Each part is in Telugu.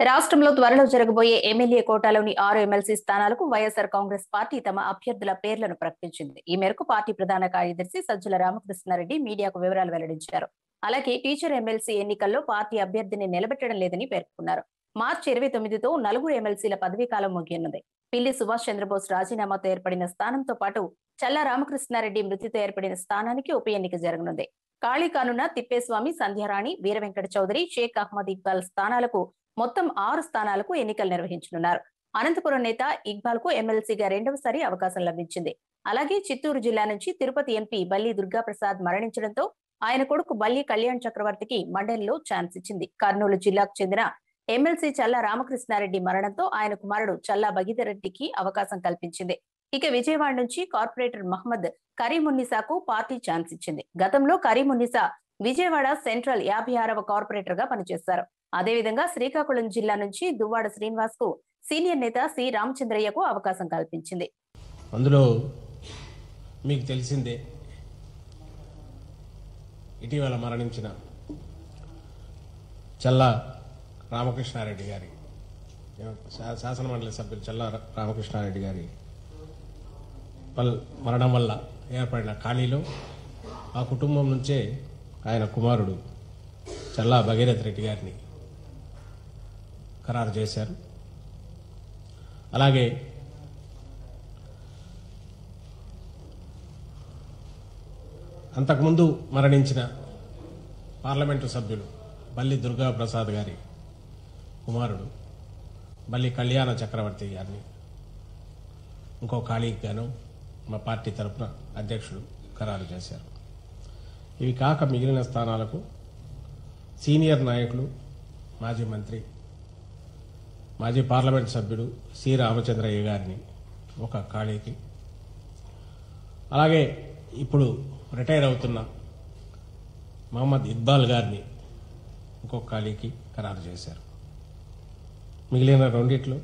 రాష్ట్రంలో త్వరలో జరగబోయే ఎమ్మెల్యే కోటాలోని ఆరు ఎమ్మెల్సీ స్థానాలకు వైఎస్ఆర్ కాంగ్రెస్ పార్టీ తమ అభ్యర్థుల పేర్లను ప్రకటించింది ఈ మేరకు పార్టీ ప్రధాన కార్యదర్శి సజ్జల రామకృష్ణారెడ్డి మీడియాకు వివరాలు వెల్లడించారు అలాగే టీచర్ ఎమ్మెల్సీ ఎన్నికల్లో పార్టీ అభ్యర్థిని నిలబెట్టడం లేదని పేర్కొన్నారు మార్చి ఇరవై తొమ్మిదితో నలుగురు ఎమ్మెల్సీల పదవీకాలం ముగియనుంది పిల్లి సుభాష్ చంద్రబోస్ రాజీనామాతో ఏర్పడిన స్థానంతో పాటు చల్లా రామకృష్ణారెడ్డి మృతితో ఏర్పడిన స్థానానికి ఉప ఎన్నిక జరగనుంది ఖాళీ కానున్న తిప్పేస్వామి సంధ్యారాణి వీర వెంకట చౌదరి షేక్ అహ్మద్ ఇక్బాల్ స్థానాలకు మొత్తం ఆరు స్థానాలకు ఎన్నికలు నిర్వహించనున్నారు అనంతపురం నేత ఇక్బాల్ కు ఎమ్మెల్సీగా రెండవసారి అవకాశం లభించింది అలాగే చిత్తూరు జిల్లా నుంచి తిరుపతి ఎంపీ బల్లి దుర్గాప్రసాద్ మరణించడంతో ఆయన కొడుకు బల్లి కళ్యాణ్ చక్రవర్తికి మండలిలో ఛాన్స్ ఇచ్చింది కర్నూలు జిల్లాకు చెందిన ఎమ్మెల్సీ చల్లా రామకృష్ణారెడ్డి మరణంతో ఆయన కుమారుడు చల్లా భగీధర్ రెడ్డికి అవకాశం కల్పించింది ఇక విజయవాడ నుంచి కార్పొరేటర్ మహమ్మద్ కరీమున్నిసాకు పార్టీ ఛాన్స్ ఇచ్చింది గతంలో కరీమున్నిసా విజయవాడ సెంట్రల్ యాభై ఆరవ కార్పొరేటర్ గా పనిచేశారు అదేవిధంగా శ్రీకాకుళం జిల్లా నుంచి దువ్వాడ శ్రీనివాస్ కు సీనియర్ నేత సి రామచంద్రయ్యకు అవకాశం కల్పించింది అందులో మీకు తెలిసిందే ఇటీవల మరణించిన చల్లా రామకృష్ణారెడ్డి గారి శా- శాసనమండలి సభ్యులు చల్లా రా- రామకృష్ణారెడ్డి గారి వల్- మరణం వల్ల ఏర్పడిన ఖాళీలో ఆ కుటుంబం నుంచే ఆయన కుమారుడు చల్లా భగీరథ్ రెడ్డి గారిని ఖరారు చేశారు అలాగే అంతకుముందు మరణించిన పార్లమెంటు సభ్యులు బల్లి దుర్గా ప్రసాద్ గారి కుమారుడు బల్లి కళ్యాణ చక్రవర్తి గారిని ఇంకో ఖాళీకి గాను మా పార్టీ తరపున అధ్యక్షుడు ఖరారు చేశారు ఇవి కాక మిగిలిన స్థానాలకు సీనియర్ నాయకులు మాజీ మంత్రి మాజీ పార్లమెంట్ సభ్యుడు సి రామచంద్రయ్య గారిని ఒక ఖాళీకి అలాగే ఇప్పుడు రిటైర్ అవుతున్న మహమ్మద్ ఇక్బాల్ గారిని ఇంకొక ఖాళీకి ఖరారు చేశారు మిగిలిన రెండిట్లో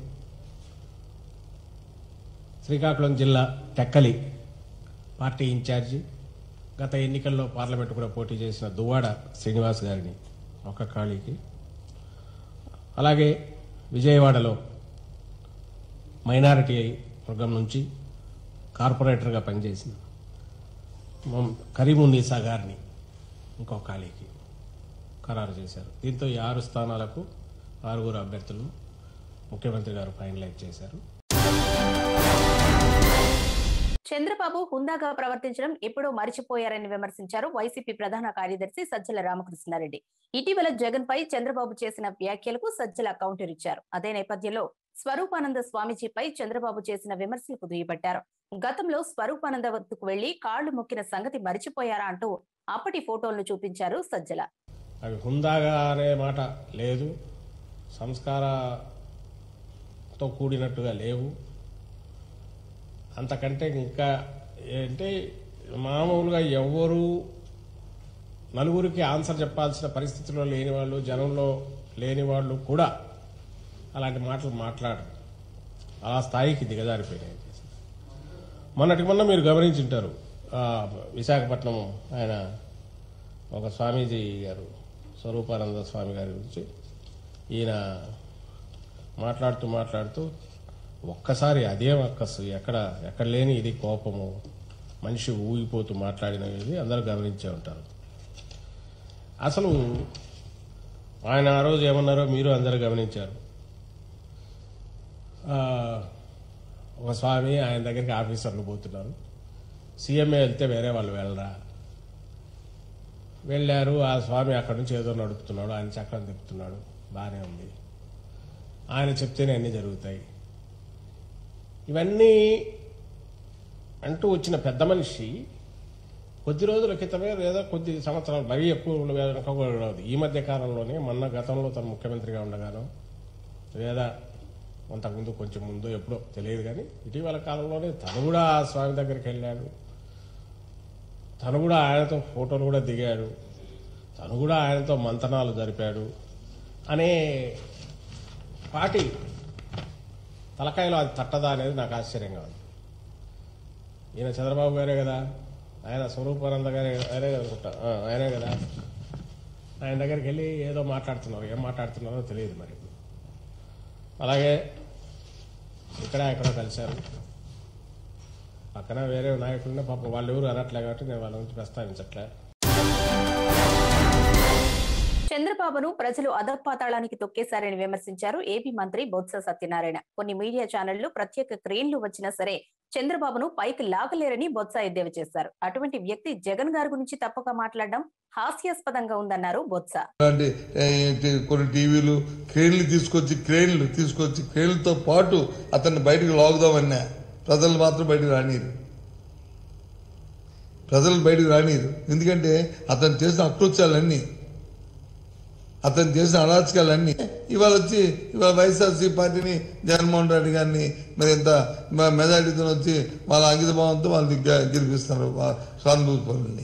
శ్రీకాకుళం జిల్లా టెక్కలి పార్టీ ఇన్ఛార్జి గత ఎన్నికల్లో పార్లమెంట్ కూడా పోటీ చేసిన దువ్వాడ శ్రీనివాస్ గారిని ఒక ఖాళీకి అలాగే విజయవాడలో మైనారిటీ వర్గం నుంచి కార్పొరేటర్గా పనిచేసిన మొహం- కరీమున్నీసా గారిని ఇంకో ఖాళీకి ఖరారు చేశారు దీంతో ఈ ఆరు స్థానాలకు ఆరుగురు అభ్యర్థులను ముఖ్యమంత్రి గారు ఫైనలైజ్ చేశారు చంద్రబాబు హుందాగా ప్రవర్తించడం ఎప్పుడో మరిచిపోయారని విమర్శించారు వైసీపీ ప్రధాన కార్యదర్శి సజ్జల రామకృష్ణారెడ్డి ఇటీవల జగన్ పై చంద్రబాబు చేసిన వ్యాఖ్యలకు సజ్జల కౌంటర్ ఇచ్చారు అదే నేపథ్యంలో స్వరూపానంద స్వామీజీపై చంద్రబాబు చేసిన విమర్శలకు దుయ్యబట్టారు గతంలో స్వరూపానంద వద్దకు వెళ్లి కాళ్లు మొక్కిన సంగతి మరిచిపోయారా అంటూ అప్పటి ఫోటోలను చూపించారు సజ్జల అవి హుందాగా అనే మాట లేదు సంస్కారతో కూడినట్టుగా లేవు అంతకంటే ఇంకా ఏంటి మామూలుగా ఎవ్వరూ నలుగురికి ఆన్సర్ చెప్పాల్సిన పరిస్థితిలో లేని వాళ్ళు జనంలో లేని వాళ్ళు కూడా అలాంటి మాటలు మాట్లాడరు ఆ స్థాయికి దిగజారిపోయినాయి మొన్నటి మొన్న మీరు గమనించుంటారు ఆ, విశాఖపట్నం ఆయన ఒక స్వామీజీ గారు స్వరూపానంద స్వామి గారి గురించి ఈయన మాట్లాడుతూ మాట్లాడుతూ ఒక్కసారి అదే అక్కసు ఎక్కడ ఎక్కడ లేని ఇది కోపము మనిషి ఊగిపోతూ మాట్లాడినది అందరూ గమనించే ఉంటారు అసలు ఆయన ఆ రోజు ఏమన్నారో మీరు అందరూ గమనించారు ఆ, ఒక స్వామి ఆయన దగ్గరికి ఆఫీసర్లు పోతున్నారు సీఎంఏ వెళ్తే వేరే వాళ్ళు వెళ్ళరా వెళ్ళారు ఆ స్వామి అక్కడి నుంచి ఏదో నడుపుతున్నాడు ఆయన చక్రం తిప్పుతున్నాడు బాగానే ఉంది ఆయన చెప్తేనే అన్నీ జరుగుతాయి ఇవన్నీ అంటూ వచ్చిన పెద్ద మనిషి కొద్ది రోజుల క్రితమే లేదా కొద్ది సంవత్సరాలు మరీ ఎక్కువ వెనక కూడా రాదు ఈ మధ్య కాలంలోనే మొన్న గతంలో తను ముఖ్యమంత్రిగా ఉండగాను లేదా అంతకుముందు కొంచెం ముందు ఎప్పుడో తెలియదు కానీ ఇటీవల కాలంలోనే తను కూడా ఆ స్వామి దగ్గరికి వెళ్ళాడు తను కూడా ఆయనతో ఫోటోలు కూడా దిగాడు తను కూడా ఆయనతో మంతనాలు జరిపాడు అనే పాటి తలకాయలో అది తట్టదా అనేది నాకు ఆశ్చర్యంగా ఉంది ఈయన చంద్రబాబు గారే కదా ఆయన స్వరూపానంద గారే ఆయనే అనుకుంటా ఆ, ఆయనే కదా ఆయన దగ్గరికి వెళ్ళి ఏదో మాట్లాడుతున్నారు ఏం మాట్లాడుతున్నారో తెలియదు మరి అలాగే ఇక్కడ ఎక్కడ కలిశారు పక్కన వేరే నాయకులున్న పాపం వాళ్ళు ఎవరు అనట్లే కాబట్టి నేను వాళ్ళ గురించి ప్రస్తావించట్లే చంద్రబాబును ప్రజలు అధపాతాళానికి తొక్కేశారని విమర్శించారు ఏపీ మంత్రి బొత్స సత్యనారాయణ కొన్ని మీడియా ఛానళ్లు ప్రత్యేక క్రేన్లు వచ్చినా సరే చంద్రబాబును పైకి లాగలేరని బొత్స ఎద్దేవా చేశారు అటువంటి వ్యక్తి జగన్ గారి గురించి తప్పక మాట్లాడడం హాస్యాస్పదంగా ఉందన్నారు బొత్స అలాంటి ఏ, టి- కొన్ని టీవీలు క్రేన్లు తీసుకొచ్చి క్రేన్లు తీసుకొచ్చి క్రేన్లతో పాటు అతన్ని బయటకు లాగుదామన్నా ప్రజలు మాత్రం బయటకు రానియరు ప్రజలు బయటకు రానియరు ఎందుకంటే అతను చేసిన అకృత్యాలన్నీ అతను చేసిన అరాచకాలన్నీ ఇవాళ వచ్చి ఇవాళ వైఎస్ఆర్సీ పార్టీని జగన్మోహన్ రెడ్డి గారిని మరి ఎంత మ- మెజారిటీతో వచ్చి వాళ్ళ అంకిత భావంతో వాళ్ళు గె- గెలిపిస్తున్నారు వా- సానుభూతి పనుల్ని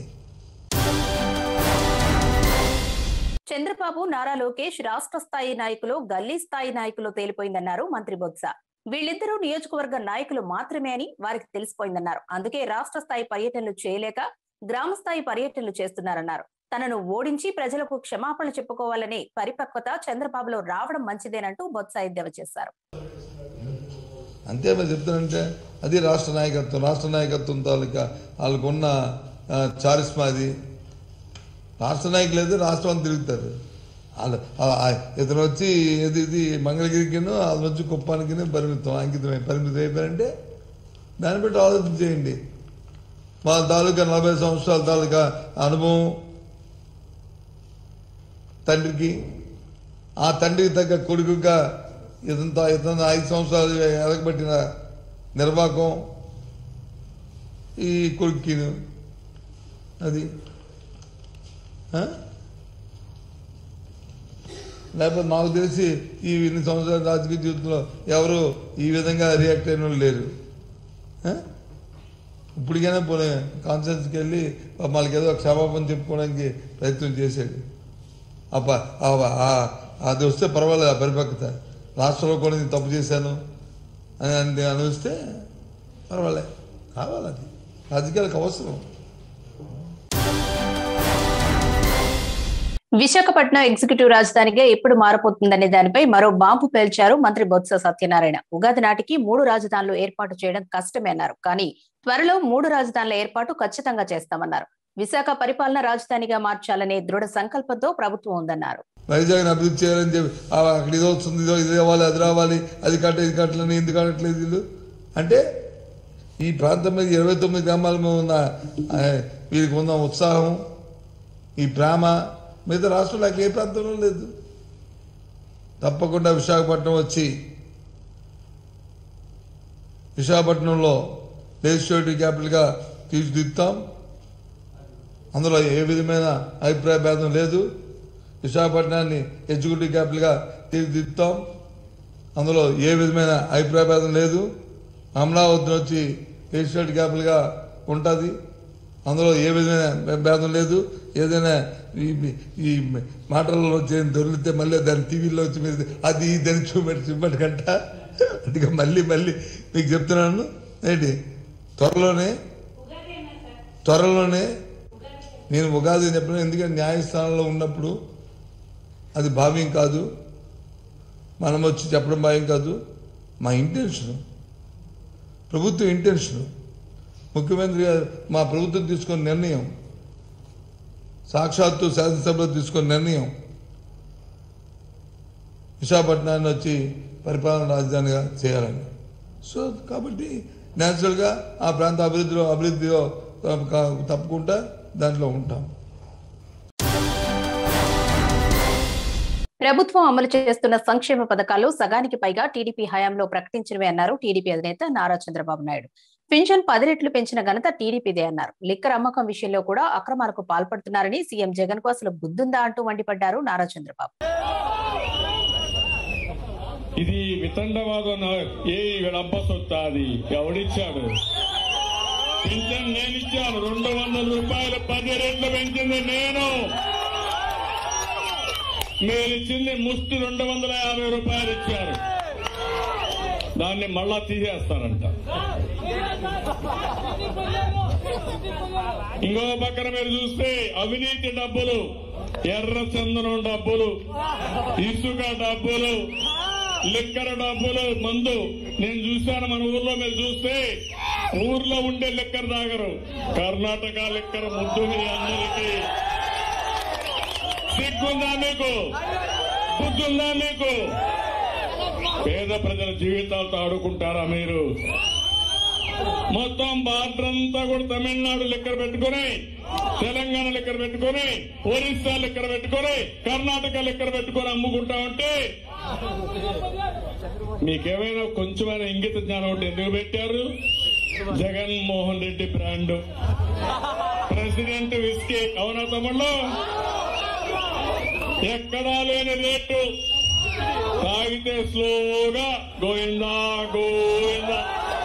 చంద్రబాబు నారా లోకేష్ రాష్ట్ర స్థాయి నాయకులు గల్లీ స్థాయి నాయకులు తేలిపోయిందన్నారు మంత్రి బొత్స వీళ్ళిద్దరూ నియోజకవర్గ నాయకులు మాత్రమే అని వారికి తెలిసిపోయిందన్నారు అందుకే రాష్ట్ర స్థాయి పర్యటనలు చేయలేక గ్రామ స్థాయి పర్యటనలు చేస్తున్నారన్నారు తనను ఓడించి ప్రజలకు క్షమాపణలు చెప్పుకోవాలనే పరిపక్వత చంద్రబాబులో రావడం మంచిదేనంటూ బొత్స ఎద్దేవా చేశారు అంతే మరి చెప్తానంటే అది రాష్ట్ర నాయకత్వం రాష్ట్ర నాయకత్వం తాలూకా వాళ్ళకున్న ఆ, చారిస్మా అది రాష్ట్ర నాయకులు అయితే రాష్ట్రం అంతా తిరుగుతారు వాళ్ళు ఆ- ఆ ఇతను వచ్చి ఇది ఇది మంగళగిరికిను అతను వచ్చి కుప్పానికి పరిమితం అంకితమై పరిమితం అయిపోయారంటే దాన్ని బట్టి ఆలోచన చేయండి మా తాలూకా నలభై సంవత్సరాల తాలూకా అనుభవం తండ్రికి ఆ తండ్రికి తగ్గ కొడుకుగా ఇదంతా ఇతను ఐదు సంవత్సరాలు ఎలగబట్టిన నిర్వాహకం ఈ కొడుకును అది ఆ? లేకపోతే నాకు తెలిసి ఈ ఇన్ని సంవత్సరాల రాజకీయ జీవితంలో ఎవరు ఈ విధంగా రియాక్ట్ అయిన వాళ్ళు లేరు ఆ? ఇప్పటికైనా పోనీ కాన్ఫరెన్స్కి వెళ్ళి వాళ్ళకి ఏదో క్షమాపణ చెప్పుకోవడానికి ప్రయత్నం చేశాడు అప్ప ఆ- ఆ- అది వస్తే పర్వాలేదు ఆ పరిపక్వత రాష్ట్రంలో కూడా నేను తప్పు చేశాను అని అని అనిపిస్తే పర్వాలేదు కావాలి అది రాజకీయాలకు అవసరం విశాఖపట్నం ఎగ్జిక్యూటివ్ రాజధానిగా ఎప్పుడు మారబోతుందనే దానిపై మరో బాంబు పేల్చారు మంత్రి బొత్స సత్యనారాయణ ఉగాది నాటికి మూడు రాజధానులు ఏర్పాటు చేయడం కష్టమే అన్నారు కానీ త్వరలో మూడు రాజధానుల ఏర్పాటు ఖచ్చితంగా చేస్తామన్నారు విశాఖ పరిపాలన రాజధానిగా మార్చాలనే దృఢ సంకల్పంతో ప్రభుత్వం ఉందన్నారు వైజాగ్ని అభివృద్ధి చేయాలని చెప్పి ఆ, అక్కడ ఇదో వస్తుంది ఇదో ఇది రావాలి అది రావాలి అది కట్ట ఇది కట్టలని ఎందుకు కట్టట్లేదు వీళ్ళు అంటే ఈ ప్రాంతం మీద ఇరవై తొమ్మిది గ్రామాల మీద ఉన్న ఆ, వీరికి ఉన్న ఉత్సాహం ఈ ప్రేమ మిగతా రాష్ట్రంలో అక్కడ ఏ ప్రాంతంలో లేదు తప్పకుండా విశాఖపట్నం వచ్చి విశాఖపట్నంలో లెజిస్లేటివ్ క్యాపిటల్గా తీర్చిదిద్దుతాం అందులో ఏ విధమైన అభిప్రాయ భేదం లేదు విశాఖపట్నాన్ని ఎగ్జిక్యూటివ్ క్యాపిటల్గా తీర్చిదిద్దుతాం అందులో ఏ విధమైన అభిప్రాయ భేదం లేదు అమరావతిని వచ్చి లెజిస్లేటివ్ క్యాపిటల్గా ఉంటుంది అందులో ఏ విధమైన భేదం లేదు ఏదైనా ఈ ఈ మాటలలో వచ్చి దొరికితే మళ్ళీ దాని టీవీలో వచ్చి మీరు అది ఇదని చూపెట్టి చూపెట్టి కంట అందుకే మళ్ళీ మళ్ళీ మీకు చెప్తున్నాను ఏంటి త్వరలోనే త్వరలోనే నేను ఉగాది చెప్పిన ఎందుకంటే న్యాయస్థానంలో ఉన్నప్పుడు అది భావ్యం కాదు మనం వచ్చి చెప్పడం భావ్యం కాదు మా ఇంటెన్షన్ ప్రభుత్వం ఇంటెన్షన్ ముఖ్యమంత్రి గారు మా ప్రభుత్వం తీసుకున్న నిర్ణయం సాక్షాత్తు శాసనసభలో తీసుకున్న నిర్ణయం విశాఖపట్నాన్ని వచ్చి పరిపాలన రాజధానిగా చేయాలని సో కాబట్టి న్యాచురల్గా ఆ ప్రాంత అభివృద్ధిలో అభివృద్ధిలో తప్ప- తప్పకుండా దాంట్లో ఉంటాం ప్రభుత్వం అమలు చేస్తున్న సంక్షేమ పథకాలు సగానికి పైగా టీడీపీ హయాంలో ప్రకటించినవే అన్నారు టీడీపీ అధినేత నారా చంద్రబాబు నాయుడు పింఛన్ పది రెట్లు పెంచిన ఘనత టీడీపీదే అన్నారు లిక్కర్ అమ్మకం విషయంలో కూడా అక్రమాలకు పాల్పడుతున్నారని సీఎం జగన్ కు అసలు బుద్ధుందా అంటూ మండిపడ్డారు నారా చంద్రబాబు ఇది వితండవాదం నా- ఏ వీళ్ళబ్బ సొత్తా అది ఎవడిచ్చాడు పింఛన్ నేనిచ్చాను రెండు వందల రూపాయలు పది రెట్లు పెంచింది నేను మీరిచ్చింది ముష్టి రెండు వందల యాభై రూపాయలు ఇచ్చారు దాన్ని మళ్ళా తీసేస్తారంట ఇంకో పక్కన మీరు చూస్తే అవినీతి డబ్బులు ఎర్ర చందనం డబ్బులు ఇసుక డబ్బులు లిక్కర్ డబ్బులు మందు నేను చూశాను మన ఊర్లో మీరు చూస్తే ఊర్లో ఉండే లిక్కర్ తాగరు కర్ణాటక లిక్కర్ ముద్దు మీ అందరికీ సిగ్గుందా మీకు బుద్ధుందా మీకు పేద ప్రజల జీవితాలతో ఆడుకుంటారా మీరు మొత్తం బార్డర్ అంతా కూడా తమిళనాడు లెక్కర పెట్టుకుని తెలంగాణ లెక్కర పెట్టుకుని ఒరిస్సా లెక్కర పెట్టుకుని కర్ణాటక లెక్కర పెట్టుకుని అమ్ముకుంటా ఉంటే మీకేమైనా కొంచెమైనా ఇంగిత జ్ఞానం ఉంటే ఎందుకు పెట్టారు Jaganmohan Reddy brand president whisky అవునా తమ్ముళ్ళు ఎక్కడా లేని రేటు తాగితే స్లోగా గోవిందా గోవిందా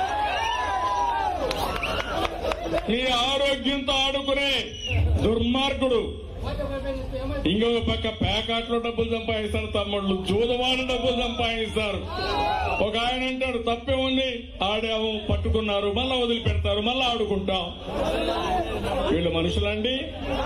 మీ ఆరోగ్యంతో ఆడుకునే దుర్మార్గుడు ఇంకొక పక్క ప్యాకాట్లో డబ్బులు సంపాదిస్తారు తమ్ముళ్ళు జూదవాడు డబ్బులు సంపాదిస్తారు ఒక ఆయన అంటాడు తప్పే ఉంది ఆడాము పట్టుకున్నారు మళ్ళా వదిలిపెడతారు మళ్ళా ఆడుకుంటాం వీళ్ళు మనుషులండి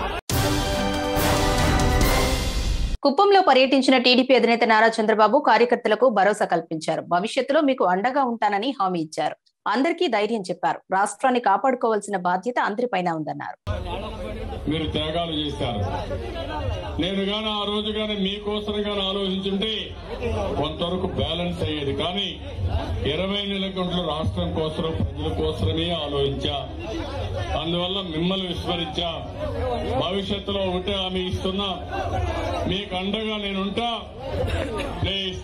కుప్పంలో పర్యటించిన టీడీపీ అధినేత నారా చంద్రబాబు కార్యకర్తలకు భరోసా కల్పించారు భవిష్యత్తులో మీకు అండగా ఉంటానని హామీ ఇచ్చారు అందరికీ ధైర్యం చెప్పారు రాష్ట్రాన్ని కాపాడుకోవాల్సిన బాధ్యత అందరిపైన ఉందన్నారు మీరు త్యాగాలు చేశారు నేను గాని ఆ రోజు గాని మీకోసం గాని ఆలోచించుంటే కొంతవరకు బ్యాలెన్స్ అయ్యేది కానీ ఇరవై నెలల గంటలు రాష్ట్రం కోసం ప్రజల కోసమే ఆలోచించా అందువల్ల మిమ్మల్ని విస్మరించా భవిష్యత్తులో ఒకటే హామీ ఇస్తున్నా మీకు అండగా నేనుంటా ప్లీజ్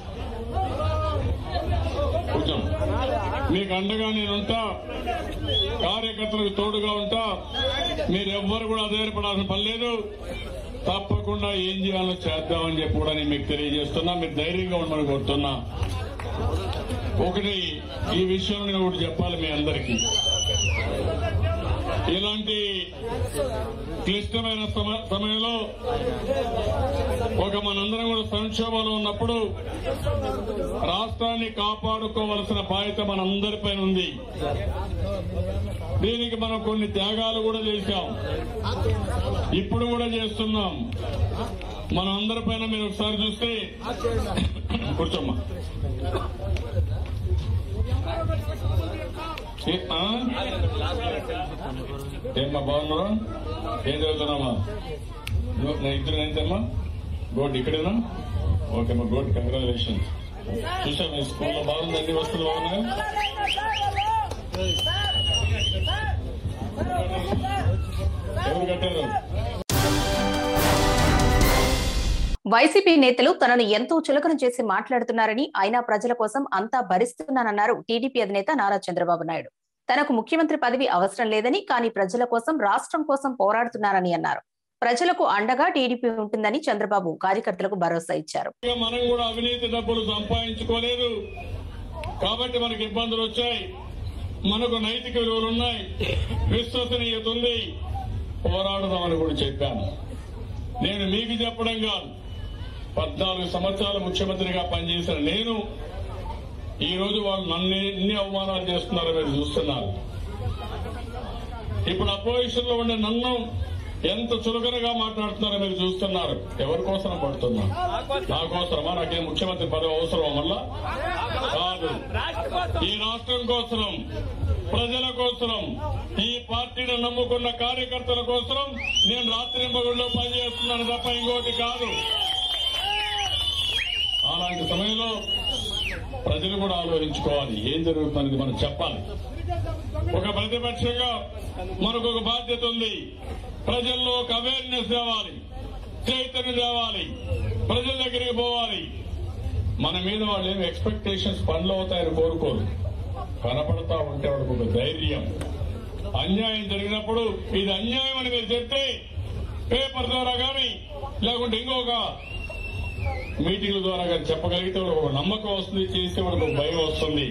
కొంచెం మీకు అండగా నేనుంటా కార్యకర్తలకు తోడుగా ఉంటా మీరెవ్వరు కూడా అధైర్యపడాల్సిన పని లేదు తప్పకుండా ఏం చేయాలో చేద్దామని చెప్పి కూడా నేను మీకు తెలియజేస్తున్నా మీరు ధైర్యంగా ఉండమని కోరుతున్నా ఒకటి ఈ విషయంలో నేను ఒకటి చెప్పాలి మీ అందరికీ ఇలాంటి క్లిష్టమైన సమ- సమయంలో ఒక మనందరం కూడా సంక్షోభంలో ఉన్నప్పుడు రాష్ట్రాన్ని కాపాడుకోవలసిన బాధ్యత మనందరిపైన ఉంది దీనికి మనం కొన్ని త్యాగాలు కూడా చేశాం ఇప్పుడు కూడా చేస్తున్నాం మన అందరిపైన మీరు ఒకసారి చూస్తే కూర్చోమ్మా ఏ- ఆ? ఏమ్మా బాగున్నారా ఏం చదువుతున్నామా నువ్వు- నా ఇద్దరు ఏంటమ్మా గోడ్ ఇక్కడేనా ఓకేమ్మా గోడ్ కంగ్రాచులేషన్స్ చూసా మీ స్కూల్లో బాగుంది అన్ని వస్తువులు బాగున్నాయా ఎవరు కట్టారు వైసీపీ నేతలు తనను ఎంతో చులకన చేసి మాట్లాడుతున్నారని అయినా ప్రజల కోసం అంతా భరిస్తున్నానన్నారు టీడీపీ అధినేత నారా చంద్రబాబు నాయుడు తనకు ముఖ్యమంత్రి పదవి అవసరం లేదని కానీ ప్రజల కోసం రాష్ట్రం కోసం పోరాడుతున్నారని అన్నారు ప్రజలకు అండగా టీడీపీ ఉంటుందని చంద్రబాబు కార్యకర్తలకు భరోసా ఇచ్చారు ఇక మనం కూడా అవినీతి డబ్బులు సంపాదించుకోలేదు కాబట్టి మనకి ఇబ్బందులు వచ్చాయి మనకు నైతిక విలువలు ఉన్నాయి విశ్వసనీయత ఉంది పోరాడదామని కూడా చెప్పాను నేను మీకు చెప్పడం కాదు పద్నాలుగు సంవత్సరాలు ముఖ్యమంత్రిగా పనిచేసిన నేను ఈ రోజు వాళ్ళు నన్ను ఎన్ని అవమానాలు చేస్తున్నారో మీరు చూస్తున్నారు ఇప్పుడు అపోజిషన్ లో ఉండే నన్ను ఎంత చులకనగా మాట్లాడుతున్నారో మీరు చూస్తున్నారు ఎవరి కోసం పడుతున్నా నా కోసమా నాకేం ముఖ్యమంత్రి పదవి అవసరం వల్ల కాదు ఈ రాష్ట్రం కోసం ప్రజల కోసం ఈ పార్టీని నమ్ముకున్న కార్యకర్తల కోసం నేను రాత్రి మగుళ్ళు పనిచేస్తున్నాను తప్ప ఇంకోటి కాదు అలాంటి సమయంలో ప్రజలు కూడా ఆలోచించుకోవాలి ఏం జరుగుతుందనేది మనం చెప్పాలి ఒక ప్రతిపక్షంగా మనకు ఒక బాధ్యత ఉంది ప్రజల్లో ఒక అవేర్నెస్ తేవాలి చైతన్యం తేవాలి ప్రజల దగ్గరికి పోవాలి మన మీద వాళ్ళు ఏమి ఎక్స్పెక్టేషన్స్ పనులు అవుతాయని కోరుకోరు కనపడతా ఉంటే వాళ్ళకు ఒక ధైర్యం అన్యాయం జరిగినప్పుడు ఇది అన్యాయం అని మీరు చెప్తే పేపర్ ద్వారా కానీ లేకుంటే ఇంకొక మీటింగ్ల ద్వారా కానీ చెప్పగలిగితే వాళ్ళకి ఒక నమ్మకం వస్తుంది చేస్తే వాళ్ళకి ఒక భయం వస్తుంది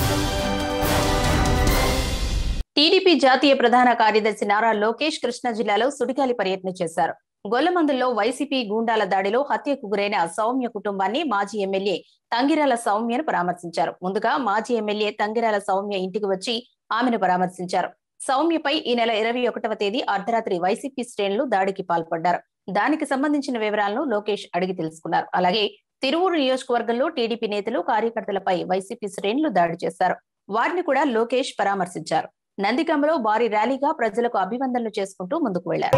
టీడీపీ జాతీయ ప్రధాన కార్యదర్శి నారా లోకేష్ కృష్ణా జిల్లాలో సుడిగాలి పర్యటన చేశారు గొల్లమందుల్లో వైసీపీ గూండాల దాడిలో హత్యకు గురైన సౌమ్య కుటుంబాన్ని మాజీ ఎమ్మెల్యే తంగిరాల సౌమ్యను పరామర్శించారు ముందుగా మాజీ ఎమ్మెల్యే తంగిరాల సౌమ్య ఇంటికి వచ్చి ఆమెను పరామర్శించారు సౌమ్యపై ఈ నెల ఇరవై ఒకటవ తేదీ అర్ధరాత్రి వైసీపీ శ్రేణులు దాడికి పాల్పడ్డారు దానికి సంబంధించిన వివరాలను లోకేష్ అడిగి తెలుసుకున్నారు అలాగే తిరువూరు నియోజకవర్గంలో టీడీపీ నేతలు కార్యకర్తలపై వైసీపీ శ్రేణులు దాడి చేశారు వారిని కూడా లోకేష్ పరామర్శించారు నందిగంలో భారీ ర్యాలీగా ప్రజలకు అభివందనలు చేసుకుంటూ ముందుకు వెళ్లారు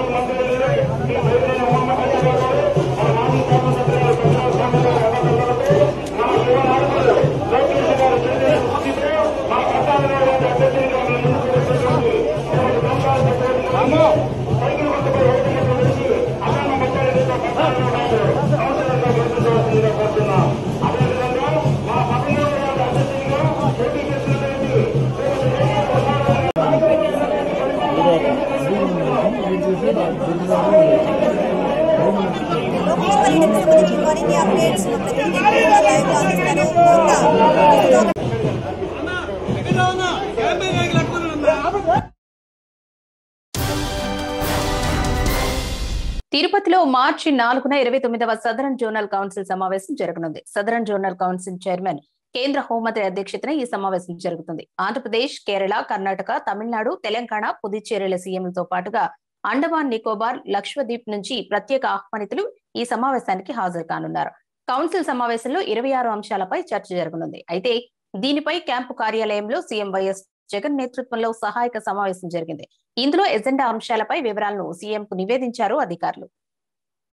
లోకేష్ పర్యటనకు సంబంధించిన మరిన్ని అప్డేట్స్ మా ప్రతినిధి లైవ్ లో అందిస్తారు ఇంకా తిరుపతిలో మార్చి నాలుగున ఇరవై తొమ్మిదవ సదరన్ జోనల్ కౌన్సిల్ సమావేశం జరగనుంది సదరన్ జోనల్ కౌన్సిల్ చైర్మన్ కేంద్ర హోంమంత్రి అధ్యక్షతన ఈ సమావేశం జరుగుతుంది ఆంధ్రప్రదేశ్ కేరళ కర్ణాటక తమిళనాడు తెలంగాణ పుదుచ్చేరిల సీఎంలతో పాటుగా అండమాన్ నికోబార్ లక్షద్వీప్ నుంచి ప్రత్యేక ఆహ్వానితులు ఈ సమావేశానికి హాజరు కానున్నారు కౌన్సిల్ సమావేశంలో ఇరవై ఆరు అంశాలపై చర్చ జరగనుంది అయితే దీనిపై క్యాంపు కార్యాలయంలో సీఎం వైఎస్ జగన్ నేతృత్వంలో సహాయక సమావేశం జరిగింది ఇందులో ఎజెండా అంశాలపై వివరాలను సీఎం కు నివేదించారు అధికారులు